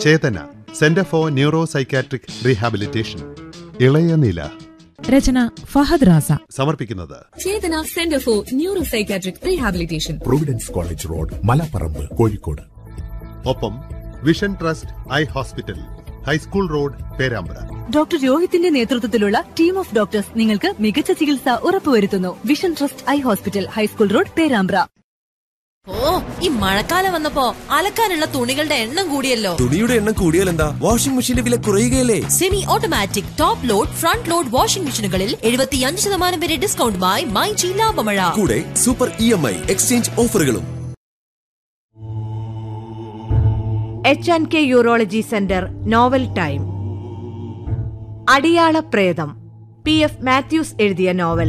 Chetana centre for neuro psychiatric rehabilitation ഇളയ നില രചന ഫഹദ് റാസ സമർപ്പിക്കുന്നത് Chetana centre for neuro psychiatric rehabilitation Providence college road Malaparamba Kozhikode ഒപ്പം vision trust eye hospital high school road Perambra doctor രോഹിത്തിന്റെ നേതൃത്വത്തിലുള്ള ടീം ഓഫ് ഡോക്ടേഴ്സ് നിങ്ങൾക്ക് മികച്ച ചികിത്സ ഉറപ്പുവരുത്തുന്നു vision trust eye hospital high school road Perambra ഓ ഈ മഴക്കാലം വന്നപ്പോ അലക്കാനുള്ള തുണികളുടെ എണ്ണം കൂടിയല്ലോ തുണിയുടെ എണ്ണം കൂടിയാൽ എന്താ വാഷിംഗ് മെഷീന്റെ വില കുറയുകയല്ലേ semi automatic top load front load washing മെഷീനുകളിൽ എഴുപത്തിയഞ്ച് ശതമാനം വരെ ഡിസ്കൗണ്ടുമായി മൈജി ലാഭമഴ കൂടെ super E M I exchange ഓഫറുകളും H and K urology centre novel time Adiyala Pretham P F Mathews എഴുതിയ നോവൽ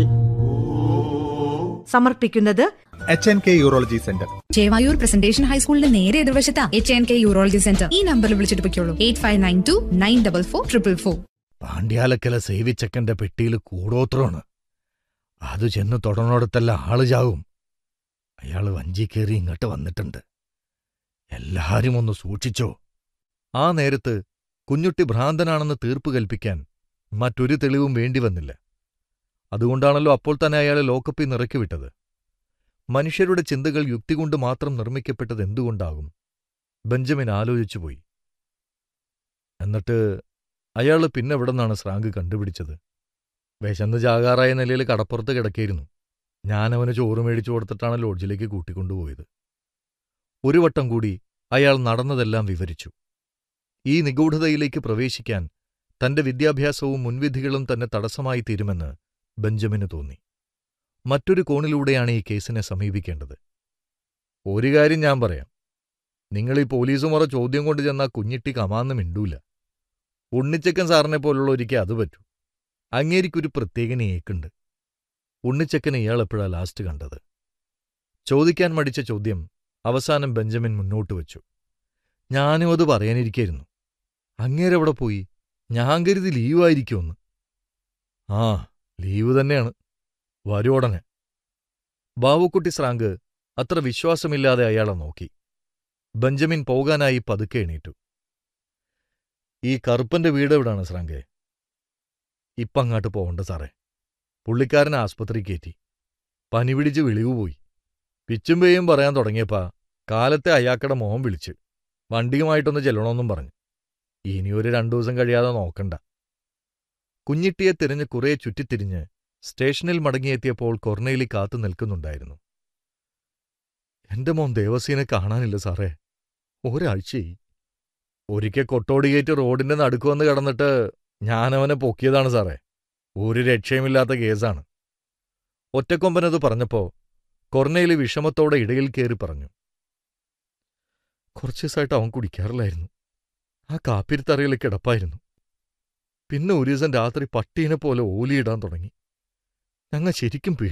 സമർപ്പിക്കുന്നത് H N K urology centre Chevayur Presentation ഹൈസ്കൂളിന്റെ നേരെ എതിർവശത്താ H N K urology centre ഈ നമ്പറിൽ വിളിച്ചിട്ട് പൊയ്ക്കോളൂ eight five nine two nine double four triple four പാണ്ഡ്യാലക്കല സേവിച്ചക്കന്റെ പെട്ടിയിൽ കൂടോത്രമാണ് അത് ചെന്ന് തൊടണോടത്തല്ല ആള് ചാവും അയാള് വഞ്ചി കയറി ഇങ്ങോട്ട് വന്നിട്ടുണ്ട് എല്ലാരും ഒന്ന് സൂക്ഷിച്ചോ ആ നേരത്ത് കുഞ്ഞുട്ടി ഭ്രാന്തനാണെന്ന് തീർപ്പ് കൽപ്പിക്കാൻ മറ്റൊരു തെളിവും വേണ്ടി വന്നില്ല അതുകൊണ്ടാണല്ലോ അപ്പോൾ തന്നെ അയാളെ ലോക്കപ്പിൽ നിറക്കി വിട്ടത് മനുഷ്യരുടെ ചിന്തകൾ യുക്തി കൊണ്ട് മാത്രം നിർമ്മിക്കപ്പെട്ടത് എന്തുകൊണ്ടാകും ബെഞ്ചമിൻ ആലോചിച്ചുപോയി എന്നിട്ട് അയാൾ പിന്നെ എവിടെ നിന്നാണ് ശ്രാങ്ക് കണ്ടുപിടിച്ചത് വിശന്ന് ജാകാറായ നിലയിൽ കടപ്പുറത്ത് കിടക്കിയിരുന്നു ഞാനവന് ചോറ് മേടിച്ചു കൊടുത്തിട്ടാണ് ലോഡ്ജിലേക്ക് കൂട്ടിക്കൊണ്ടുപോയത് ഒരു വട്ടം കൂടി അയാൾ നടന്നതെല്ലാം വിവരിച്ചു ഈ നിഗൂഢതയിലേക്ക് പ്രവേശിക്കാൻ തന്റെ വിദ്യാഭ്യാസവും മുൻവിധികളും തന്നെ തടസ്സമായി തീരുമെന്ന് ബെഞ്ചമിന് തോന്നി മറ്റൊരു കോണിലൂടെയാണ് ഈ കേസിനെ സമീപിക്കേണ്ടത് ഒരു കാര്യം ഞാൻ പറയാം നിങ്ങൾ ഈ പോലീസുമുറ ചോദ്യം കൊണ്ട് ചെന്നാ കുഞ്ഞിട്ടി കമാന്ന് മിണ്ടൂല ഉണ്ണിച്ചക്കൻ സാറിനെ പോലുള്ള ഒരിക്കൽ അത് പറ്റൂ അങ്ങേരിക്കൊരു പ്രത്യേക ഏക്കുണ്ട് ഉണ്ണിച്ചക്കനെ ഇയാൾ എപ്പോഴാ ലാസ്റ്റ് കണ്ടത് ചോദിക്കാൻ മടിച്ച ചോദ്യം അവസാനം ബെഞ്ചമിൻ മുന്നോട്ട് വച്ചു ഞാനും അത് പറയാനിരിക്കായിരുന്നു അങ്ങേരെവിടെ പോയി ഞാൻ കരുതി ലീവായിരിക്കുമെന്ന് ആ ലീവ് തന്നെയാണ് വരുടനെ ബാവുക്കുട്ടി സ്രാങ്ക് അത്ര വിശ്വാസമില്ലാതെ അയാളെ നോക്കി ബെഞ്ചമിൻ പോകാനായി പതുക്കെ എണീറ്റു ഈ കറുപ്പന്റെ വീട് എവിടാണ് സ്രാങ്കെ ഇപ്പങ്ങാട്ട് പോകണ്ട സാറേ പുള്ളിക്കാരൻ ആസ്പത്രി കയറ്റി പനി പിടിച്ച് വിളിവ് പോയി പിച്ചും പേയും പറയാൻ തുടങ്ങിയപ്പാ കാലത്തെ അയാക്കടെ മോഹം വിളിച്ച് വണ്ടിയുമായിട്ടൊന്ന് ചെല്ലണമെന്നും പറഞ്ഞു ഇനിയൊരു രണ്ടു ദിവസം കഴിയാതെ നോക്കണ്ട കുഞ്ഞിട്ടിയെ തിരഞ്ഞ് കുറേ ചുറ്റിത്തിരിഞ്ഞ് സ്റ്റേഷനിൽ മടങ്ങിയെത്തിയപ്പോൾ കൊർണയിലി കാത്തു നിൽക്കുന്നുണ്ടായിരുന്നു എന്റെ മോൻ ദേവസീനെ കാണാനില്ല സാറേ ഒരാഴ്ചയായി ഒരിക്കൽ കൊട്ടോടിയേറ്റ് റോഡിന്റെ നടുക്കുവന്ന് കിടന്നിട്ട് ഞാനവനെ പൊക്കിയതാണ് സാറേ ഒരു രക്ഷയുമില്ലാത്ത കേസാണ് ഒറ്റക്കൊമ്പനത് പറഞ്ഞപ്പോ കൊർണയില് വിഷമത്തോടെ ഇടയിൽ കയറി പറഞ്ഞു കുറച്ചു ദിവസമായിട്ട് അവൻ കുടിക്കാറില്ലായിരുന്നു ആ കാപ്പിരിത്തറയിൽ കിടപ്പായിരുന്നു പിന്നെ ഒരു ദിവസം രാത്രി പട്ടീനെ പോലെ ഓലിയിടാൻ തുടങ്ങി ഞങ്ങൾ ശരിക്കും